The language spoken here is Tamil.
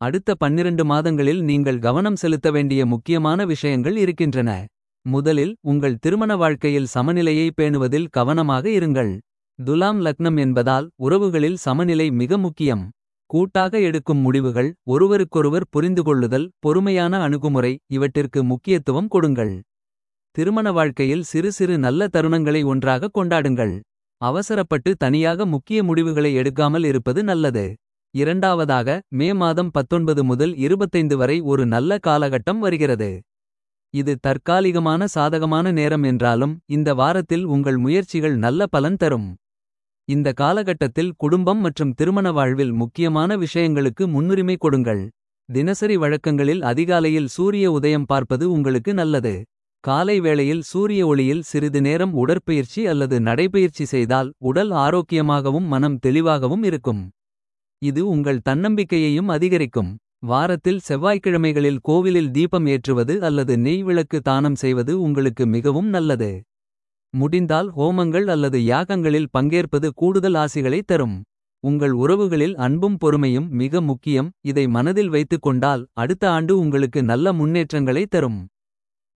அடுத்த 12 மாதங்களில் நீங்கள் கவனம் செலுத்த வேண்டிய முக்கியமான விஷயங்கள் இருக்கின்றன. முதலில் உங்கள் திருமண வாழ்க்கையில் சமநிலையை பேணுவதில் கவனமாக இருங்கள். துலாம் லக்னம் என்பதால் உறவுகளில் சமநிலை மிக முக்கியம். கூட்டாக எடுக்கும் முடிவுகள் ஒருவருக்கொருவர் புரிந்துகொள்ளுதல். பொறுமையான அணுகுமுறை இவற்றிற்கு முக்கியத்துவம் கொடுங்கள். திருமண வாழ்க்கையில் சிறு சிறு நல்ல தருணங்களை ஒன்றாக கொண்டாடுங்கள். அவசரப்பட்டு தனியாக முக்கிய முடிவுகளை எடுக்காமல் இருப்பது நல்லது. இரண்டாவதாக மே மாதம் 19 முதல் 25 வரை ஒரு நல்ல காலகட்டம் வருகிறது. இது தற்காலிகமான சாதகமான நேரம் என்றாலும் இந்த வாரத்தில் உங்கள் முயற்சிகள் நல்ல பலன் தரும். இந்த காலகட்டத்தில் குடும்பம் மற்றும் திருமண வாழ்வில் முக்கியமான விஷயங்களுக்கு முன்னுரிமை கொடுங்கள். தினசரி வழக்கங்களில் அதிகாலையில் சூரிய உதயம் பார்ப்பது உங்களுக்கு நல்லது. காலை வேளையில் சூரிய ஒளியில் சிறிது நேரம் உடற்பயிற்சி அல்லது நடைபயிற்சி செய்தால் உடல் ஆரோக்கியமாகவும் மனம் தெளிவாகவும் இருக்கும். இது உங்கள் தன்னம்பிக்கையையும் அதிகரிக்கும். வாரத்தில் செவ்வாய்க்கிழமைகளில் கோவிலில் தீபம் ஏற்றுவது அல்லது நெய் விளக்கு தானம் செய்வது உங்களுக்கு மிகவும் நல்லது. முடிந்தால் ஹோமங்கள் அல்லது யாகங்களில் பங்கேற்பது கூடுதல் ஆசிகளை தரும். உங்கள் உறவுகளில் அன்பும் பொறுமையும் மிக முக்கியம் இதை மனதில் வைத்துக் கொண்டால் அடுத்த ஆண்டு உங்களுக்கு நல்ல முன்னேற்றங்களை தரும்.